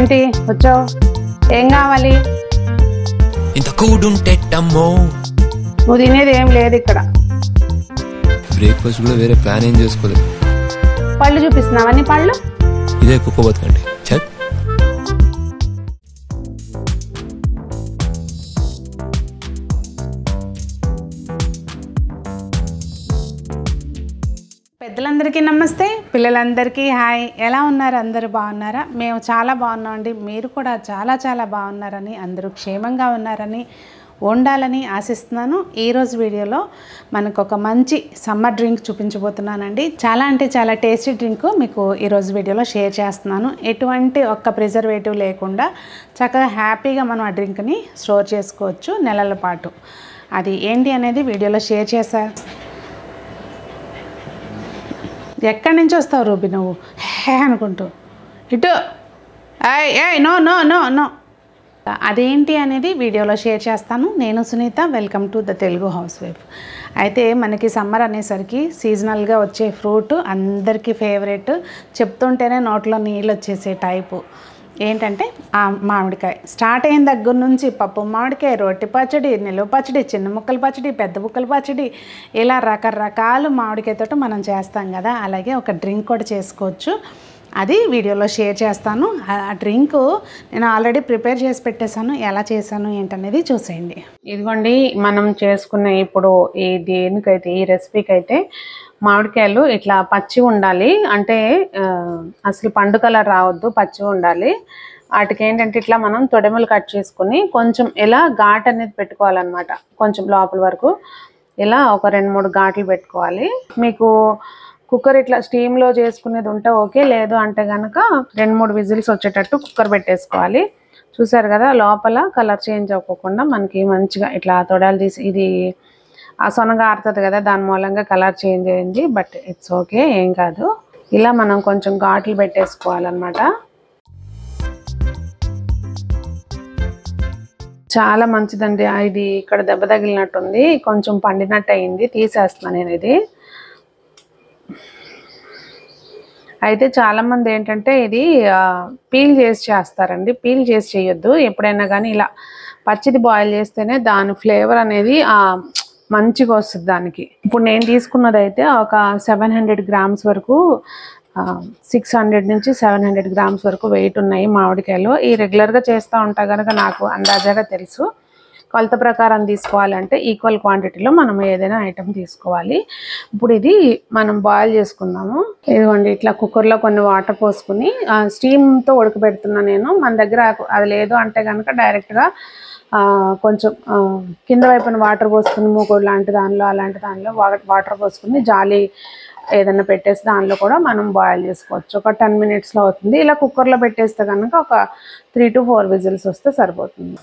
ఏంటి వచ్చావు ఏం కావాలి ఇంత కూడుంటెట్టమ్మో నువ్వు తినేది ఏం లేదు ఇక్కడ బ్రేక్ఫాస్ట్ కూడా వేరే ప్లాన్ ఏం చేసుకోలేదు పళ్ళు చూపిస్తున్నావా నీ పళ్ళు ఇదే కుక్క బతకండి చత్ పెద్దలందరికీ నమస్తే పిల్లలందరికీ హాయ్ ఎలా ఉన్నారు అందరూ బాగున్నారా మేము చాలా బాగున్నామండి మీరు కూడా చాలా చాలా బాగున్నారని అందరూ క్షేమంగా ఉన్నారని ఉండాలని ఆశిస్తున్నాను ఈరోజు వీడియోలో మనకు ఒక మంచి సమ్మర్ డ్రింక్ చూపించబోతున్నానండి చాలా అంటే చాలా టేస్టీ డ్రింక్ మీకు ఈరోజు వీడియోలో షేర్ చేస్తున్నాను ఎటువంటి ఒక్క ప్రిజర్వేటివ్ లేకుండా చక్కగా హ్యాపీగా మనం ఆ డ్రింక్ని స్టోర్ చేసుకోవచ్చు నెలల పాటు అది ఏంటి అనేది వీడియోలో షేర్ చేసా ఎక్కడి నుంచి వస్తావు రూబి నువ్వు హే అనుకుంటూ ఇటు ఏయ్ ఏయ్ నో నో నో నో అదేంటి అనేది వీడియోలో షేర్ చేస్తాను నేను Sunitha welcome to the Telugu housewife అయితే మనకి సమ్మర్ అనేసరికి సీజనల్గా వచ్చే ఫ్రూట్ అందరికీ ఫేవరెట్ చెప్తుంటేనే నోట్లో నీళ్ళు వచ్చేసే టైపు ఏంటంటే ఆ మామిడికాయ స్టార్ట్ అయిన దగ్గర నుంచి పప్పు మామిడికాయ రొట్టె పచ్చడి నిలువ పచ్చడి చిన్న ముక్కల పచ్చడి పెద్ద ముక్కల పచ్చడి ఇలా రకరకాలు మామిడికాయతో మనం చేస్తాం కదా అలాగే ఒక డ్రింక్ కూడా చేసుకోవచ్చు అది వీడియోలో షేర్ చేస్తాను ఆ ఆ డ్రింక్ నేను ఆల్రెడీ ప్రిపేర్ చేసి పెట్టేశాను ఎలా చేశాను ఏంటనేది చూసేయండి ఇదిగోండి మనం చేసుకున్న ఇప్పుడు ఈ దేనికైతే ఈ రెసిపీకి అయితే మామిడికాయలు ఇట్లా పచ్చి ఉండాలి అంటే ఆ, అసలు పండు కలర్ రావద్దు పచ్చి ఉండాలి వాటికి ఏంటంటే ఇట్లా మనం తొడెములు కట్ చేసుకుని కొంచెం ఇలా ఘాట్ అనేది పెట్టుకోవాలన్నమాట కొంచెం లోపల వరకు ఇలా ఒక రెండు మూడు ఘాట్లు పెట్టుకోవాలి మీకు కుక్కర్ ఇట్లా స్టీమ్లో చేసుకునేది ఉంటే ఓకే లేదు అంటే కనుక రెండు మూడు విజిల్స్ వచ్చేటట్టు కుక్కర్ పెట్టేసుకోవాలి చూసారు కదా లోపల కలర్ చేంజ్ అవ్వకుండా మనకి మంచిగా ఇట్లా తొడాలు తీసి ఇది ఆ సొనగా ఆరుతుంది కదా దాని మూలంగా కలర్ చేంజ్ అయింది బట్ ఇట్స్ ఓకే ఏం కాదు ఇలా మనం కొంచెం ఘాట్లు పెట్టేసుకోవాలన్నమాట చాలా మంచిదండి ఆ, ఇది ఇక్కడ దెబ్బ తగిలినట్టుంది కొంచెం పండినట్టు అయింది తీసేస్తున్నాను నేను ఇది అయితే చాలా మంది ఏంటంటే ఇది ఆ, పీల్ చేసి చేస్తారండి పీల్ చేసి చేయొద్దు ఎప్పుడైనా కానీ ఇలా పచ్చిది బాయిల్ చేస్తేనే దాని ఫ్లేవర్ అనేది ఆ మంచిగా వస్తుంది దానికి ఇప్పుడు నేను తీసుకున్నది అయితే ఒక సెవెన్ హండ్రెడ్ గ్రామ్స్ వరకు సిక్స్ హండ్రెడ్ నుంచి సెవెన్ హండ్రెడ్ గ్రామ్స్ వరకు వెయిట్ ఉన్నాయి మామిడికాయలు ఈ రెగ్యులర్గా చేస్తూ ఉంటా కనుక నాకు అందాజాగా తెలుసు కొలత ప్రకారం తీసుకోవాలంటే ఈక్వల్ క్వాంటిటీలో మనం ఏదైనా ఐటెం తీసుకోవాలి ఇప్పుడు ఇది మనం బాయిల్ చేసుకుందాము ఇదిగోండి ఇట్లా కుక్కర్లో కొన్ని వాటర్ పోసుకుని ఆ, స్టీమ్తో ఉడకబెడుతున్నా నేను మన దగ్గర అది లేదు అంటే కనుక డైరెక్ట్గా ఆ, కొంచెం ఆ, కింద వైపున వాటర్ పోసుకుని మూకుడు లాంటి దానిలో అలాంటి దానిలో వా- వాటర్ పోసుకుని జాలి ఏదైనా పెట్టేసి దానిలో కూడా మనం బాయిల్ చేసుకోవచ్చు ఒక టెన్ మినిట్స్లో అవుతుంది ఇలా కుక్కర్లో పెట్టేస్తే కనుక ఒక త్రీ టు ఫోర్ విజిల్స్ వస్తే సరిపోతుంది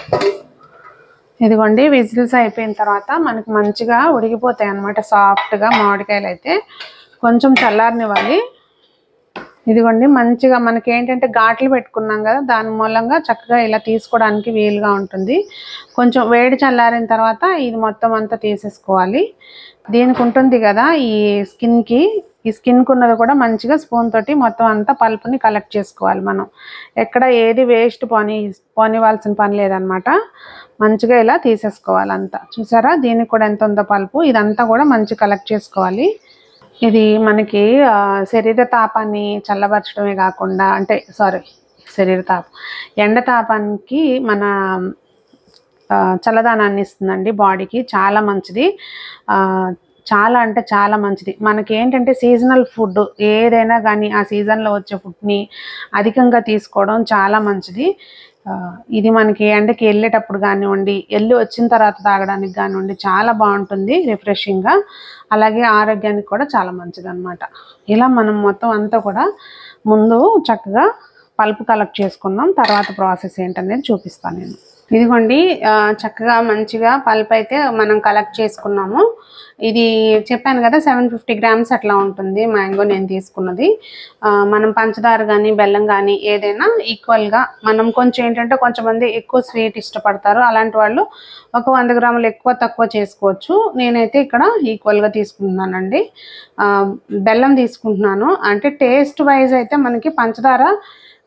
ఇదిగోండి విజిల్స్ అయిపోయిన తర్వాత మనకి మంచిగా ఉడికిపోతాయి అన్నమాట సాఫ్ట్గా మామిడికాయలు అయితే కొంచెం చల్లారనివ్వాలి ఇదిగోండి మంచిగా మనకి ఏంటంటే ఘాట్లు పెట్టుకున్నాం కదా దాని మూలంగా చక్కగా ఇలా తీసుకోవడానికి వీలుగా ఉంటుంది కొంచెం వేడి చల్లారిన తర్వాత ఇది మొత్తం అంతా తీసేసుకోవాలి దీనికి ఉంటుంది కదా ఈ స్కిన్కి ఈ స్కిన్కి ఉన్నది కూడా మంచిగా స్పూన్ తోటి మొత్తం అంతా పల్పుని కలెక్ట్ చేసుకోవాలి మనం ఎక్కడ ఏది వేస్ట్ పోని పోనివ్వాల్సిన పని లేదనమాట మంచిగా ఇలా తీసేసుకోవాలి అంతా చూసారా దీనికి కూడా ఎంత ఉందో పల్పు ఇదంతా కూడా మంచి కలెక్ట్ చేసుకోవాలి ఇది మనకి ఆ, శరీర తాపాన్ని చల్లబరచడమే కాకుండా అంటే సారీ శరీర తాపం ఎండ తాపానికి మన ఆ, చల్లదనాన్ని ఇస్తుందండి బాడీకి చాలా మంచిది ఆ, చాలా అంటే చాలా మంచిది మనకి ఏంటంటే సీజనల్ ఫుడ్ ఏదైనా కానీ ఆ సీజన్లో వచ్చే ఫుడ్ని అధికంగా తీసుకోవడం చాలా మంచిది ఆ, ఇది మనకి ఎండకి వెళ్ళేటప్పుడు కానివ్వండి వెళ్ళి వచ్చిన తర్వాత తాగడానికి కానివ్వండి చాలా బాగుంటుంది రిఫ్రెషింగ్గా అలాగే ఆరోగ్యానికి కూడా చాలా మంచిది అనమాట ఇలా మనం మొత్తం అంతా కూడా ముందు చక్కగా పల్పు కలెక్ట్ చేసుకుందాం తర్వాత ప్రాసెస్ ఏంటనేది చూపిస్తాను నేను ఇదిగోండి ఆ, చక్కగా మంచిగా పల్ప్ అయితే మనం కలెక్ట్ చేసుకున్నాము ఇది చెప్పాను కదా సెవెన్ ఫిఫ్టీ గ్రామ్స్ అట్లా ఉంటుంది మ్యాంగో నేను తీసుకున్నది ఆ, మనం పంచదార కానీ బెల్లం కానీ ఏదైనా ఈక్వల్గా మనం కొంచెం ఏంటంటే కొంచెం మంది ఎక్కువ స్వీట్ ఇష్టపడతారు అలాంటి వాళ్ళు ఒక వంద గ్రాములు ఎక్కువ తక్కువ చేసుకోవచ్చు నేనైతే ఇక్కడ ఈక్వల్గా తీసుకుంటున్నానండి ఆ, బెల్లం తీసుకుంటున్నాను అంటే టేస్ట్ వైజ్ అయితే మనకి పంచదార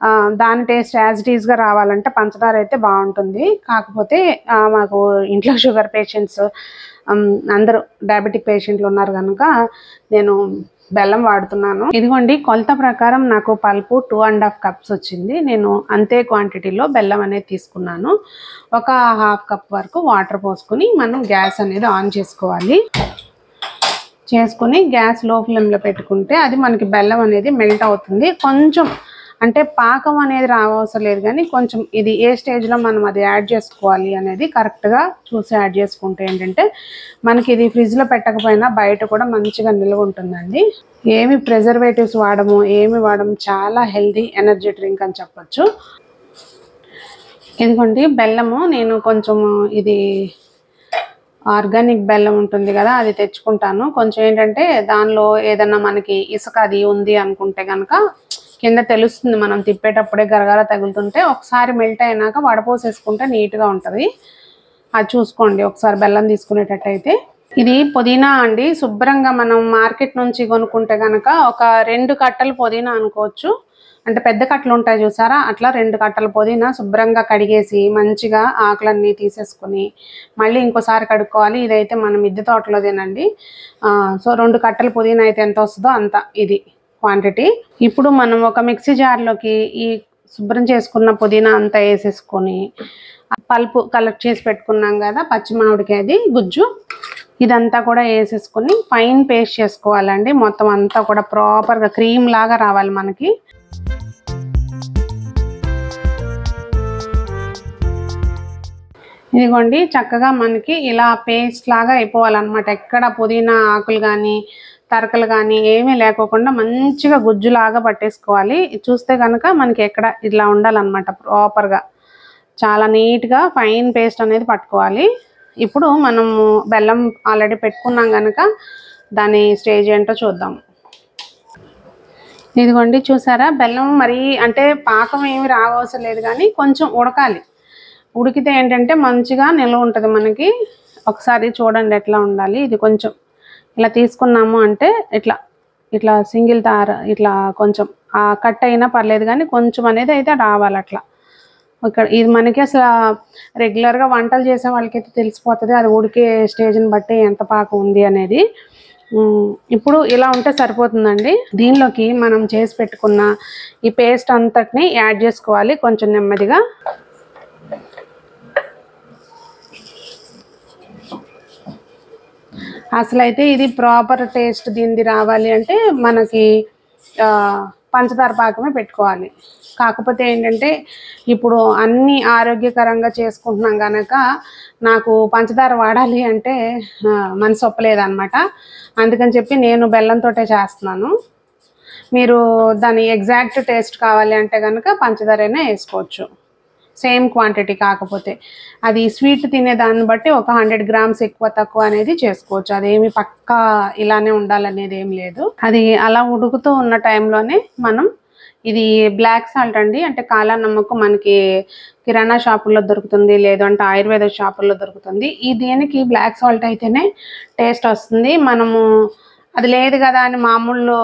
ఆ, దాని టేస్ట్ యాజ్ ఇట్ ఈస్గా రావాలంటే పంచదార అయితే బాగుంటుంది కాకపోతే ఆ, మాకు ఇంట్లో షుగర్ పేషెంట్స్ అందరూ డయాబెటిక్ పేషెంట్లు ఉన్నారు కనుక నేను బెల్లం వాడుతున్నాను ఇదిగోండి కొలత ప్రకారం నాకు pulp two and half cups వచ్చింది నేను అంతే క్వాంటిటీలో బెల్లం అనేది తీసుకున్నాను ఒక హాఫ్ కప్ వరకు వాటర్ పోసుకొని మనం గ్యాస్ అనేది ఆన్ చేసుకోవాలి చేసుకుని గ్యాస్ లో ఫ్లేమ్లో పెట్టుకుంటే అది మనకి బెల్లం అనేది మెల్ట్ అవుతుంది కొంచెం అంటే పాకం అనేది రావసరం లేదు కానీ కొంచెం ఇది ఏ స్టేజ్లో మనం అది యాడ్ చేసుకోవాలి అనేది కరెక్ట్గా చూసి యాడ్ చేసుకుంటే ఏంటంటే మనకి ఇది ఫ్రిడ్జ్లో పెట్టకపోయినా బయట కూడా మంచిగా నిల్వ ఉంటుందండి ఏమి ప్రిజర్వేటివ్స్ వాడము ఏమి వాడము చాలా హెల్దీ ఎనర్జీ డ్రింక్ అని చెప్పొచ్చు ఇదిగోండి బెల్లము నేను కొంచెం ఇది ఆర్గానిక్ బెల్లం ఉంటుంది కదా అది తెచ్చుకుంటాను కొంచెం ఏంటంటే దానిలో ఏదన్నా మనకి ఇసుక అది ఉంది అనుకుంటే కనుక కింద తెలుస్తుంది మనం తిప్పేటప్పుడే గరగర తగులుతుంటే ఒకసారి మెల్ట్ అయినాక వడపోసేసుకుంటే నీట్గా ఉంటుంది అది చూసుకోండి ఒకసారి బెల్లం తీసుకునేటట్టయితే ఇది పుదీనా అండి శుభ్రంగా మనం మార్కెట్ నుంచి కొనుక్కుంటే కనుక ఒక రెండు కట్టలు పుదీనా అనుకోవచ్చు అంటే పెద్ద కట్టలు ఉంటాయి చూసారా అట్లా రెండు కట్టల పుదీనా శుభ్రంగా కడిగేసి మంచిగా ఆకులన్నీ తీసేసుకొని మళ్ళీ ఇంకోసారి కడుక్కోవాలి ఇదైతే మన మిద్దె తోటలోదేనండి ఆ, సో రెండు కట్టల పుదీనా అయితే ఎంత వస్తుందో అంత ఇది క్వాంటిటీ ఇప్పుడు మనం ఒక మిక్సీ జార్లోకి ఈ శుభ్రం చేసుకున్న పుదీనా అంతా వేసేసుకొని ఆ పల్పు కలెక్ట్ చేసి పెట్టుకున్నాం కదా పచ్చి మామిడికాయది గుజ్జు ఇదంతా కూడా వేసేసుకొని ఫైన్ పేస్ట్ చేసుకోవాలండి మొత్తం అంతా కూడా ప్రాపర్గా క్రీమ్ లాగా రావాలి మనకి ఇదిగోండి చక్కగా మనకి ఇలా పేస్ట్ లాగా అయిపోవాలన్నమాట ఎక్కడ పుదీనా ఆకులు కానీ తరకలు కానీ ఏమీ లేకోకుండా మంచిగా గుజ్జులాగా పట్టేసుకోవాలి ఇది చూస్తే కనుక మనకి ఎక్కడ ఇలా ఉండాలన్నమాట ప్రాపర్గా చాలా నీట్గా ఫైన్ పేస్ట్ అనేది పట్టుకోవాలి ఇప్పుడు మనము బెల్లం ఆల్రెడీ పెట్టుకున్నాం కనుక దాని స్టేజ్ ఏంటో చూద్దాం ఇదిగోండి చూసారా బెల్లం మరి అంటే పాకం ఏమి రావవసరం లేదు కానీ కొంచెం ఉడకాలి ఉడికితే ఏంటంటే మంచిగా నిల్వ ఉంటుంది మనకి ఒకసారి చూడండి ఎట్లా ఉండాలి ఇది కొంచెం ఇలా తీసుకున్నాము అంటే ఇట్లా ఇట్లా సింగిల్ తార ఇట్లా కొంచెం ఆ కట్ అయినా పర్లేదు కానీ కొంచెం అనేది అయితే రావాలి అట్లా ఇక్కడ ఇది మనకి అసలు రెగ్యులర్గా వంటలు చేసే వాళ్ళకైతే తెలిసిపోతుంది అది ఉడికే స్టేజ్ని బట్టి ఎంత పాకం ఉంది అనేది ఉమ్, ఇప్పుడు ఇలా ఉంటే సరిపోతుందండి దీనిలోకి మనం చేసి పెట్టుకున్న ఈ పేస్ట్ అంతటిని యాడ్ చేసుకోవాలి కొంచెం నెమ్మదిగా అసలైతే ఇది ప్రాపర్ టేస్ట్ దీనిది రావాలి అంటే మనకి ఆ, పంచదార పాకమే పెట్టుకోవాలి కాకపోతే ఏంటంటే ఇప్పుడు అన్ని ఆరోగ్యకరంగా చేసుకుంటున్నాం కనుక నాకు పంచదార వాడాలి అంటే ఆ, మనసు ఒప్పలేదన్నమాట అందుకని చెప్పి నేను బెల్లంతోటే చేస్తున్నాను మీరు దాని ఎగ్జాక్ట్ టేస్ట్ కావాలి అంటే కనుక పంచదారైనా వేసుకోవచ్చు సేమ్ క్వాంటిటీ కాకపోతే అది స్వీట్ తినే దాన్ని బట్టి ఒక హండ్రెడ్ గ్రామ్స్ ఎక్కువ తక్కువ అనేది చేసుకోవచ్చు అదేమి పక్కా ఇలానే ఉండాలనేది ఏం లేదు అది అలా ఉడుకుతూ ఉన్న టైంలోనే మనం ఇది బ్లాక్ సాల్ట్ అండి అంటే కాలా నమ్మకం మనకి కిరాణా షాపుల్లో దొరుకుతుంది లేదు అంటే ఆయుర్వేద షాపుల్లో దొరుకుతుంది ఈ దీనికి బ్లాక్ సాల్ట్ అయితేనే టేస్ట్ వస్తుంది మనము అది లేదు కదా అని మామూలు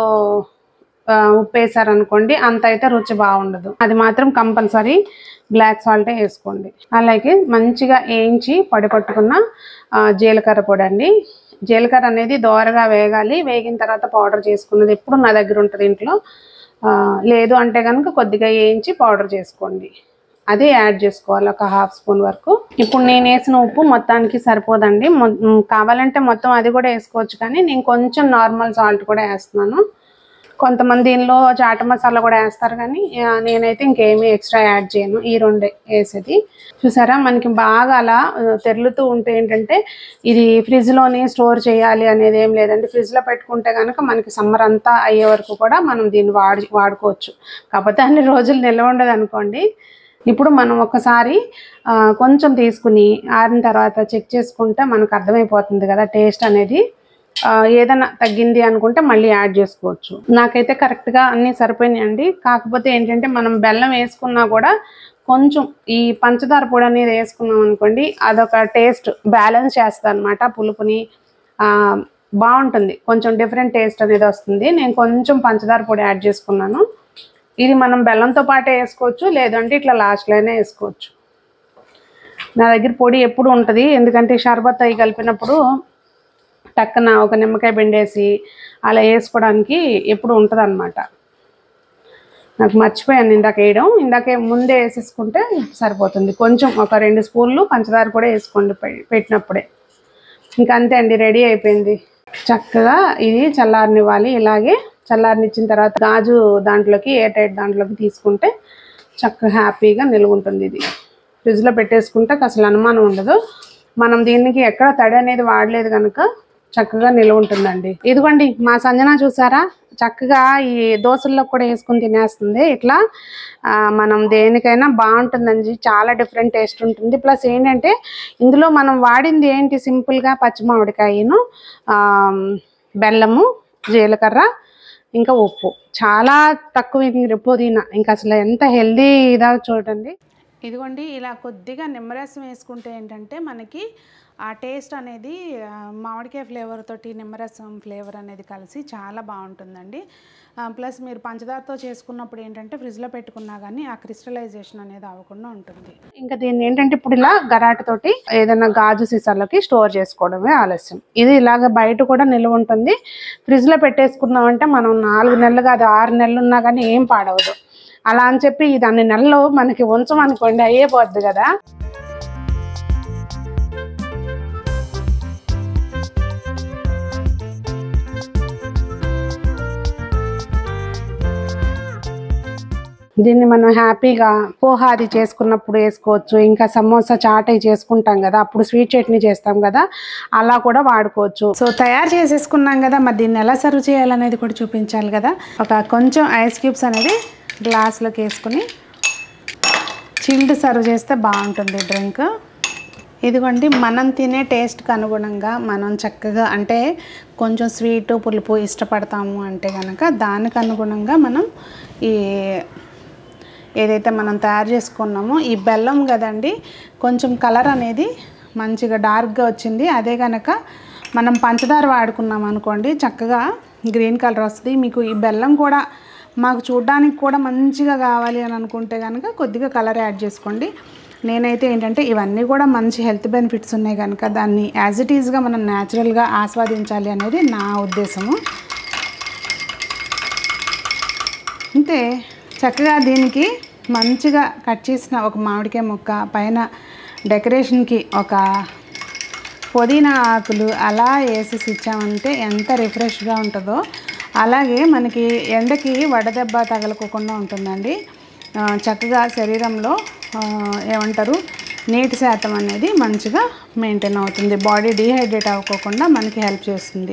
ఆ, ఉప్పు వేసారనుకోండి అంత అయితే రుచి బాగుండదు అది మాత్రం కంపల్సరీ బ్లాక్ సాల్టే వేసుకోండి అలాగే మంచిగా వేయించి పొడి పట్టుకున్న ఆ, జీలకర్ర పొడి అండి జీలకర్ర అనేది దోరగా వేగాలి వేగిన తర్వాత పౌడర్ చేసుకున్నది ఎప్పుడు నా దగ్గర ఉంటుంది ఇంట్లో ఆ, లేదు అంటే కనుక కొద్దిగా వేయించి పౌడర్ చేసుకోండి అదే యాడ్ చేసుకోవాలి ఒక హాఫ్ స్పూన్ వరకు ఇప్పుడు నేను వేసిన ఉప్పు మొత్తానికి సరిపోదండి మొ- మ్, కావాలంటే మొత్తం అది కూడా వేసుకోవచ్చు కానీ నేను కొంచెం నార్మల్ సాల్ట్ కూడా వేస్తున్నాను కొంతమంది దీనిలో చాట్ మసాలా కూడా వేస్తారు కానీ ఆ, నేనైతే ఇంకేమీ ఎక్స్ట్రా యాడ్ చేయను ఈ రెండే వేసేది చూసారా మనకి బాగా అలా ఆ, తెరులుతూ ఉంటే ఏంటంటే ఇది ఫ్రిడ్జ్లోని స్టోర్ చేయాలి అనేది ఏం లేదండి ఫ్రిడ్జ్లో పెట్టుకుంటే కనుక మనకి సమ్మర్ అంతా అయ్యే వరకు కూడా మనం దీన్ని వాడి వాడుకోవచ్చు కాకపోతే అన్ని రోజులు నిల్వ ఉండదు అనుకోండి ఇప్పుడు మనం ఒకసారి ఆ, కొంచెం తీసుకుని ఆరిన తర్వాత చెక్ చేసుకుంటే మనకు అర్థమైపోతుంది కదా టేస్ట్ అనేది ఆ, ఏదైనా తగ్గింది అనుకుంటే మళ్ళీ యాడ్ చేసుకోవచ్చు నాకైతే కరెక్ట్గా అన్నీ సరిపోయినాయండి కాకపోతే ఏంటంటే మనం బెల్లం వేసుకున్నా కూడా కొంచెం ఈ పంచదార పొడి అనేది వేసుకున్నాం అనుకోండి అదొక టేస్ట్ బ్యాలెన్స్ చేస్తుంది అనమాట పులుపుని ఆ, బాగుంటుంది కొంచెం డిఫరెంట్ టేస్ట్ అనేది వస్తుంది నేను కొంచెం పంచదార పొడి యాడ్ చేసుకున్నాను ఇది మనం బెల్లంతో పాటే వేసుకోవచ్చు లేదంటే ఇట్లా లాస్ట్లోనే వేసుకోవచ్చు నా దగ్గర పొడి ఎప్పుడు ఉంటుంది ఎందుకంటే షర్బత్ అవి కలిపినప్పుడు టక్కన ఒక నిమ్మకాయ పిండేసి అలా వేసుకోవడానికి ఎప్పుడు ఉంటుంది అనమాట నాకు మర్చిపోయాను ఇందాక వేయడం ఇందాక ముందే వేసేసుకుంటే సరిపోతుంది కొంచెం ఒక రెండు స్పూన్లు పంచదార కూడా వేసుకోండి పె- పెట్టినప్పుడే ఇంకా అంతే అండి రెడీ అయిపోయింది చక్కగా ఇది చల్లారనివ్వాలి ఇలాగే చల్లారనిచ్చిన తర్వాత గాజు దాంట్లోకి ఏ టైట్ దాంట్లోకి తీసుకుంటే చక్కగా హ్యాపీగా నిల్వ ఉంటుంది ఇది ఫ్రిడ్జ్లో పెట్టేసుకుంటే అసలు అనుమానం ఉండదు మనం దీనికి ఎక్కడ తడి అనేది వాడలేదు కనుక చక్కగా నిల్వ ఉంటుందండి ఇదిగోండి మా సంజన చూసారా చక్కగా ఈ దోశల్లో కూడా వేసుకుని తినేస్తుంది ఇట్లా ఆ, మనం దేనికైనా బాగుంటుందండి చాలా డిఫరెంట్ టేస్ట్ ఉంటుంది ప్లస్ ఏంటంటే ఇందులో మనం వాడింది ఏంటి సింపుల్గా పచ్చి మామిడికాయను ఆ, బెల్లము జీలకర్ర ఇంకా ఉప్పు చాలా తక్కువ ఇంక పుదీనా ఇంకా అసలు ఎంత హెల్దీ ఇదా చూడండి ఇదిగోండి ఇలా కొద్దిగా నిమ్మరసం వేసుకుంటే ఏంటంటే మనకి ఆ టేస్ట్ అనేది ఆ, మామిడికాయ ఫ్లేవర్ తోటి నిమ్మరసం ఫ్లేవర్ అనేది కలిసి చాలా బాగుంటుందండి ప్లస్ మీరు పంచదారతో చేసుకున్నప్పుడు ఏంటంటే ఫ్రిడ్జ్లో పెట్టుకున్నా కానీ ఆ క్రిస్టలైజేషన్ అనేది అవ్వకుండా ఉంటుంది ఇంకా దీన్ని ఏంటంటే ఇప్పుడు ఇలా గరాట తోటి ఏదైనా గాజు సీసాలోకి స్టోర్ చేసుకోవడమే ఆలస్యం ఇది ఇలాగ బయట కూడా నిల్వ ఉంటుంది ఫ్రిడ్జ్లో పెట్టేసుకున్నామంటే మనం నాలుగు నెలలు కాదు ఆరు నెలలు ఉన్నా కానీ ఏం పాడవదు అలా అని చెప్పి ఇది అన్ని నెలలు మనకి ఉంచమనుకోండి అయ్యే పోద్ది కదా దీన్ని మనం హ్యాపీగా పోహా అది చేసుకున్నప్పుడు వేసుకోవచ్చు ఇంకా సమోసా చాట్ అవి చేసుకుంటాం కదా అప్పుడు స్వీట్ చట్నీ చేస్తాం కదా అలా కూడా వాడుకోవచ్చు సో తయారు చేసేసుకున్నాం కదా మరి దీన్ని ఎలా సర్వ్ చేయాలనేది కూడా చూపించాలి కదా ఒక కొంచెం ఐస్ క్యూబ్స్ అనేది గ్లాస్లోకి వేసుకుని చిల్డ్ సర్వ్ చేస్తే బాగుంటుంది డ్రింక్ ఇదిగోండి మనం తినే టేస్ట్కి అనుగుణంగా మనం చక్కగా అంటే కొంచెం స్వీటు పులుపు ఇష్టపడతాము అంటే కనుక దానికి అనుగుణంగా మనం ఈ ఏదైతే మనం తయారు చేసుకున్నామో ఈ బెల్లం కదండి కొంచెం కలర్ అనేది మంచిగా డార్క్గా వచ్చింది అదే కనుక మనం పంచదార వాడుకున్నాం అనుకోండి చక్కగా గ్రీన్ కలర్ వస్తుంది మీకు ఈ బెల్లం కూడా మాకు చూడడానికి కూడా మంచిగా కావాలి అని అనుకుంటే కనుక కొద్దిగా కలర్ యాడ్ చేసుకోండి నేనైతే ఏంటంటే ఇవన్నీ కూడా మంచి హెల్త్ బెనిఫిట్స్ ఉన్నాయి కనుక దాన్ని యాజ్ ఇట్ ఈజ్గా మనం న్యాచురల్గా ఆస్వాదించాలి అనేది నా ఉద్దేశము అంతే చక్కగా దీనికి మంచిగా కట్ చేసిన ఒక మామిడికాయ ముక్క పైన డెకరేషన్కి ఒక పుదీనా ఆకులు అలా వేసేసి ఇచ్చామంటే ఎంత రిఫ్రెష్గా ఉంటుందో అలాగే మనకి ఎండకి వడదెబ్బ తగలకోకుండా ఉంటుందండి ఆ, చక్కగా శరీరంలో ఆ, ఏమంటారు నీటి శాతం అనేది మంచిగా మెయింటైన్ అవుతుంది బాడీ డీహైడ్రేట్ అవ్వకోకుండా మనకి హెల్ప్ చేస్తుంది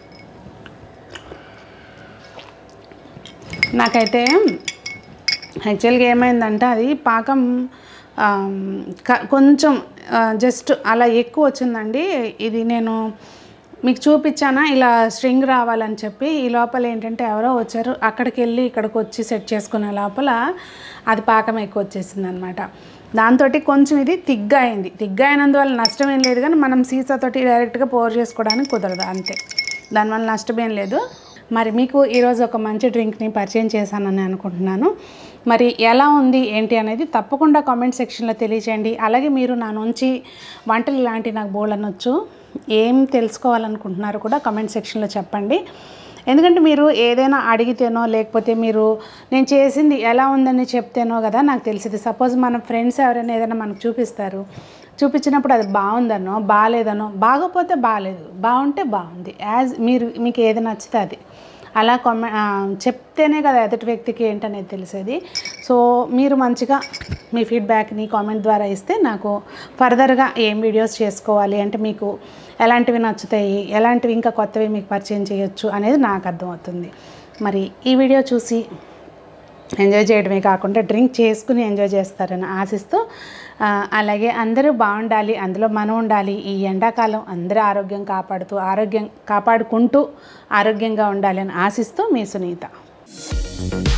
నాకైతే యాక్చువల్గా ఏమైందంటే అది పాకం ఆమ్, క- కొంచెం జస్ట్ అలా ఎక్కువ వచ్చిందండి ఇది నేను మీకు చూపించానా ఇలా స్ట్రింగ్ రావాలని చెప్పి ఈ లోపల ఏంటంటే ఎవరో వచ్చారు అక్కడికి వెళ్ళి ఇక్కడికి వచ్చి సెట్ చేసుకునే లోపల అది పాకం ఎక్కువ వచ్చేసింది అనమాట దాంతో కొంచెం ఇది తిగ్గా అయింది తిగ్గా అయినందువల్ల నష్టం ఏం లేదు కానీ మనం సీసాతోటి డైరెక్ట్గా పోర్ చేసుకోవడానికి కుదరదు అంతే దానివల్ల నష్టం ఏం లేదు మరి మీకు ఈరోజు ఒక మంచి డ్రింక్ని పరిచయం చేశానని అనుకుంటున్నాను మరి ఎలా ఉంది ఏంటి అనేది తప్పకుండా కామెంట్ సెక్షన్లో తెలియచేయండి అలాగే మీరు నా నుంచి వంటలు ఇలాంటి నాకు బోల్ అనొచ్చు ఏం తెలుసుకోవాలనుకుంటున్నారో కూడా కామెంట్ సెక్షన్లో చెప్పండి ఎందుకంటే మీరు ఏదైనా అడిగితేనో లేకపోతే మీరు నేను చేసింది ఎలా ఉందని చెప్తేనో కదా నాకు తెలిసింది సపోజ్ మన ఫ్రెండ్స్ ఎవరైనా ఏదైనా మనకు చూపిస్తారు చూపించినప్పుడు అది బాగుందనో బాగాలేదనో బాగోపోతే బాగాలేదు బాగుంటే బాగుంది యాజ్ మీరు మీకు ఏది నచ్చితే అది అలా కామె ఆ, చెప్తేనే కదా ఎదుటి వ్యక్తికి ఏంటనేది తెలిసేది సో మీరు మంచిగా మీ ఫీడ్బ్యాక్ని కామెంట్ ద్వారా ఇస్తే నాకు ఫర్దర్గా ఏం వీడియోస్ చేసుకోవాలి అంటే మీకు ఎలాంటివి నచ్చుతాయి ఎలాంటివి ఇంకా కొత్తవి మీకు పరిచయం చేయొచ్చు అనేది నాకు అర్థమవుతుంది మరి ఈ వీడియో చూసి ఎంజాయ్ చేయడమే కాకుండా డ్రింక్ చేసుకుని ఎంజాయ్ చేస్తారని ఆశిస్తూ ఆ, అలాగే అందరూ బాగుండాలి అందులో మనం ఉండాలి ఈ ఎండాకాలం అందరూ ఆరోగ్యం కాపాడుతూ ఆరోగ్యం కాపాడుకుంటూ ఆరోగ్యంగా ఉండాలి అని ఆశిస్తూ మీ సునీత